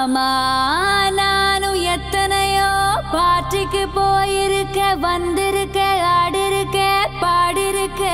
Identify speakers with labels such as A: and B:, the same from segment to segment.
A: மாமா நானும் எத்தனையோ பாட்டுக்கு போயிருக்க வந்திருக்க ஆடிருக்க பாடிருக்க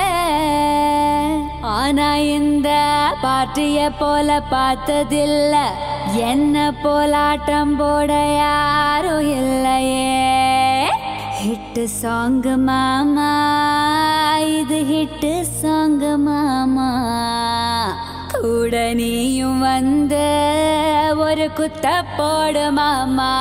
A: ஆனா இந்த பாட்டிய போல பார்த்ததில்ல என்ன போலாட்டம் போட யாரும் இல்லையே ஹிட்டு சாங் மாமா இது ஹிட்டு சாங் மாமா கூட நீயும் வந்து ஒரு குத்த போடு மாமா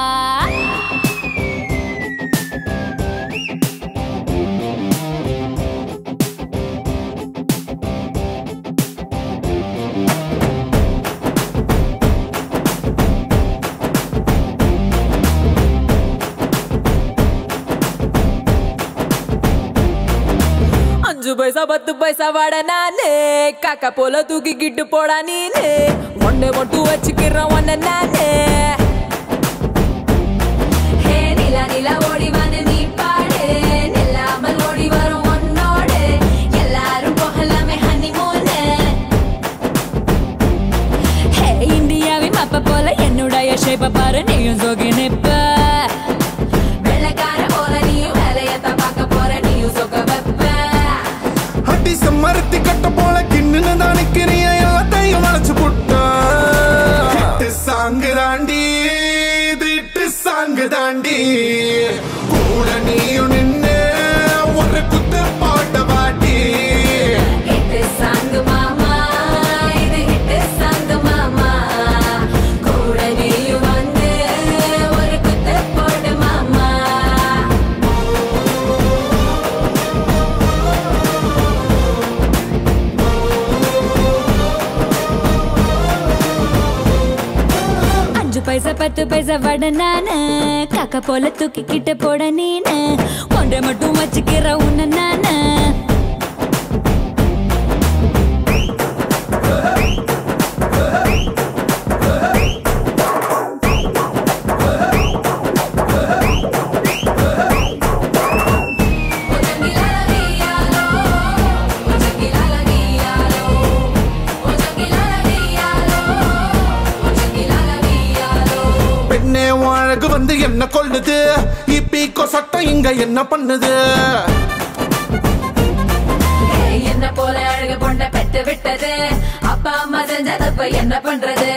B: அஞ்சு பைசா பத்து பைசா வாட நானே காக்கா போல தூக்கிக்கிட்டு போடா நீனு ஒன்னே மட்டும் வச்சுக்கிறேன் ஒன்ன நானே
A: ஹே நிலா நிலா ஓடி வந்து நீ பாடு நில்லாமல் ஓடி வரும் உன்னோடு எல்லாரும் போகலாமே ஹனிமூனு ஹே இந்தியாவின் மப்ப போல என்னுடைய ஷேப்ப பாரு நீயும் சோகி நிப்ப வெள்ளக்கார போல நீயும் வேலையத்தான் பார்க்க போற நீயும் சொக்க வைப்ப
C: அடி செம்மரத்தி கட்ட போல கிண்ணுன்னு தான் நிக்கிறிய எல்லாத்தையும் வளைச்சு புட்டா சாங்கு தாண்டி திட்டு சாங்கு தாண்டி கூட நீயும் நின்னு ஒரு குத்து பாட்ட வாட்டி
A: ஹிட்டு சாங்கு மாமா இது ஹிட்டு சாங்கு மாமா கூட நீயும் வந்து ஒரு குத்து போடு மாமா அஞ்சு பைசா பத்து பைசா வட நானு காக்கா போல தூக்கிக்கிட்டு போட நீனு ஒன்றை மட்டும் வச்சுக்கிற உன்ன நானு
C: பெண்ணே உன் அழகு வந்து என்ன கொள்ளுது இப்பீக்கோ சட்டம் இங்க என்ன பண்ணுது
A: என்ன போல அழகு பொண்ண பெத்து விட்டது அப்பா அம்மா செஞ்சதப்ப என்ன பண்றது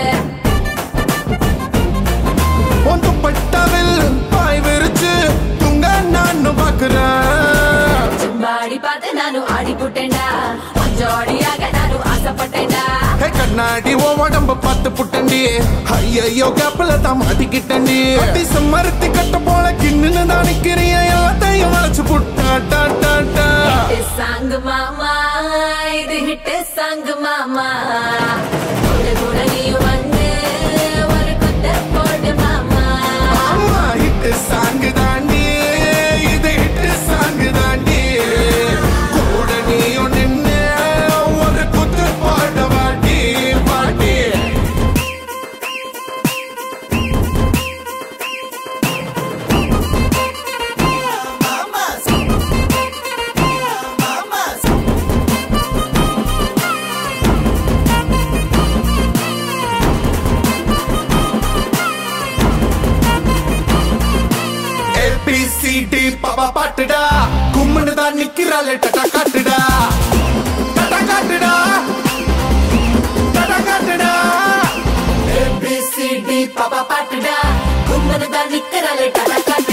C: உன் துப்பட்டாவில் பாய் விரிச்சு தூங்க நானும் பாக்குறேன்
A: சும்மாடி பார்த்து நானும் ஆடி புட்டேன்டா கொஞ்சம் அடியாக நானும் ஆசைப்பட்டேன்டா
C: ஹே கண்ணாடி ஓ உடம்ப பார்த்து புட்டண்டி ஐயோ கேப்பல தான் மாட்டிக்கிட்டண்டி அடி சம்மரத்தி கட்ட போல கிண்ணுன்னு தான் நிக்கிறிய எல்லாத்தையும் வளைச்சு புட்டா டா டா டா
A: ஹிட்டு சாங்கு மாமா இது ஹிட்டு சாங்கு மாமா கூட கூட நீ வந்து ஒரு குத்த போடு மாமா
C: ஆமா ஹிட்டு சாங்கு தாண்டி இது ஹிட்டு சாங்கு தாண்டி கூட நீயும் நின்னு ஒரு குத்து பாட வாட்டி வாட்டி ஏபிசிடி பாப்பா பாட்டுடா கும்முன்னு தான் நிக்கிறாளே டட்டா காட்டுடா டட்டா காட்டுடா டட்டா காட்டுடா
A: ஏபிசிடி பாப்பா பாட்டுடா கும்மனு தான் நிக்கிறாளே டடா காட்டு